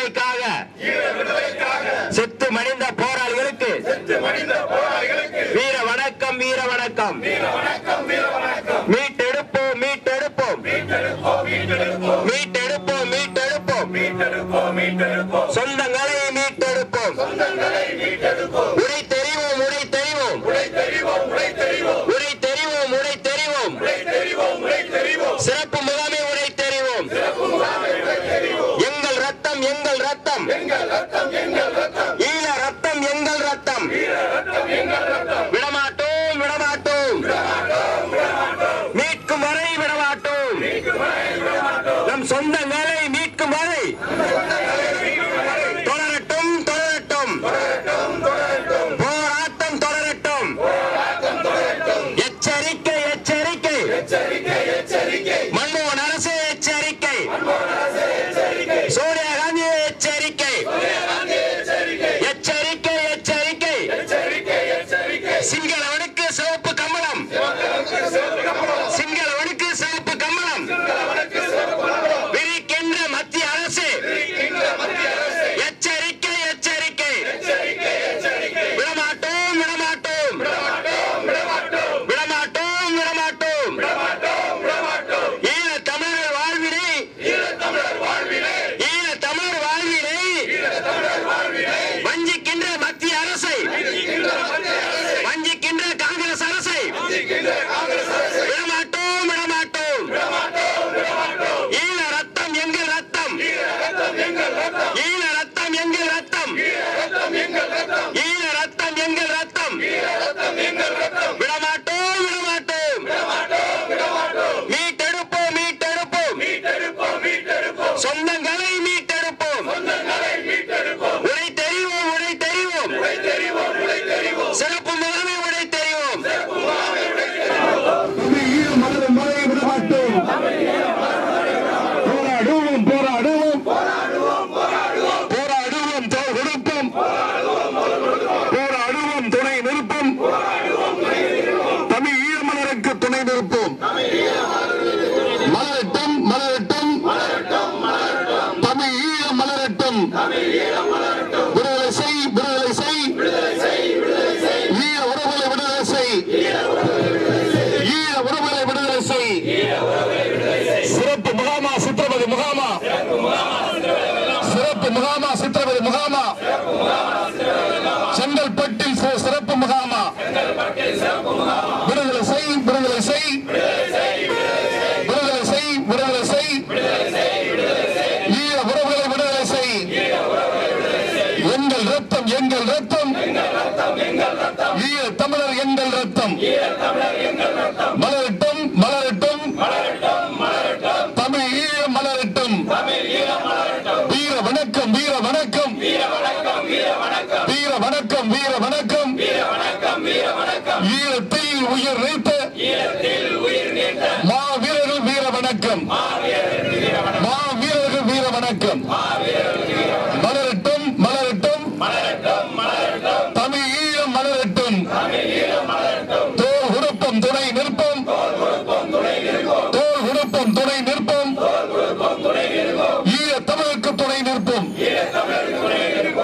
விடுதலைக்காக செத்து மடிந்த போராளிகளுக்கு வீர வணக்கம் வீர வணக்கம் மீட்டெடுப்போம் மீட்டெடுப்போம் மீட்டெடுப்போம் மீட்டெடுப்போம் சொந்தங்களை மீட்டெடுப்போம் உடை தெரிவோம் உடை தெரிவோம் உடை தெரிவோம் உடை தெரிவோம் சிறப்பு முகாமை உடை தெரிவோம் எங்கள் ரத்தம் எங்கள் ரத்தம் ஈழ ரத்தம் எங்கள் ரத்தம் விடமாட்டோம் விடமாட்டோம் மீட்கும் வரை விடமாட்டோம் நம் சொந்தங்களை மீட்கும் வரை தொடரட்டும் தொடரட்டும் போராட்டம் தொடரட்டும் எச்சரிக்கை எச்சரிக்கை மன்மோகன் அரசு எச்சரிக்கை சோனியா காந்தி எச்சரிக்கை எச்சரிக்கை எச்சரிக்கை சிங்களவனுக்கு சிவப்பு கமலம் சிங்களவனுக்கு சிவப்பு கமலம் விரிக்கின்ற மத்திய அரசு எச்சரிக்கை எச்சரிக்கை விடமாட்டோம் விடமாட்டோம் விடமாட்டோம் விடமாட்டோம் ஈழ தமிழர் வாழ்வினை ஈழ தமிழர் வாழ்வினை வஞ்சிக்கின்ற மத்திய அரசை வஞ்சிக்கின்ற காங்கிரஸ் அரசை விடமாட்டோம் விடமாட்டோம் ஈழ ரத்தம் எங்கள் ரத்தம் ஈழ ரத்தம் எங்கள் ரத்தம் ஈழ ரத்தம் எங்கள் ரத்தம் விடமாட்டோம் விடமாட்டோம் மீட்டெடுப்போம் மீட்டெடுப்போம் சொந்தங்களை மீட்டெடுப்போம் உடை தெரிவோம் உடை தெரிவோம் சிறப்பு முகாமை உடை தெரிவோம் ஈழ மலர் மலை விடமாட்டோம் போராடுவோம் போராடுவோம் போராடுவோம் தோல் கொடுப்போம் போராடுவோம் துணை நிற்போம் தமிழ் ஈழ மலருக்கு துணை நிற்போம் மலரட்டும் மலரட்டும் தமிழ் ஈழ மலரட்டும் விடுதலை செய் விடுதலை செய் ஈழ உறவுகளை விடுதலை செய் ஈழ உறவுகளை விடுதலை செய் சிறப்பு முகாமா சித்திரபதி முகாமா சிறப்பு முகாமா சித்திரபதி முகாமா செங்கல்பட்டில் சி- சிறப்பு முகாமா விடுதலை செய் விடுதலை செய் விடுதலை செய் விடுதலை செய் ஈழ உறவுகளை விடுதலை செய் எங்கள் ரத்தம் எங்கள் ரத்தம் ஈழ தமிழர் எங்கள் ரத்தம் மலரட்டும் மலரட்டும் தமிழ் ஈழ மலரட்டும் வீர வணக்கம் வீர வணக்கம் வீர வணக்கம் வீர வணக்கம் ஈழத்தில் உயிர் நீத்த மாவீரர்கள் வீர வணக்கம்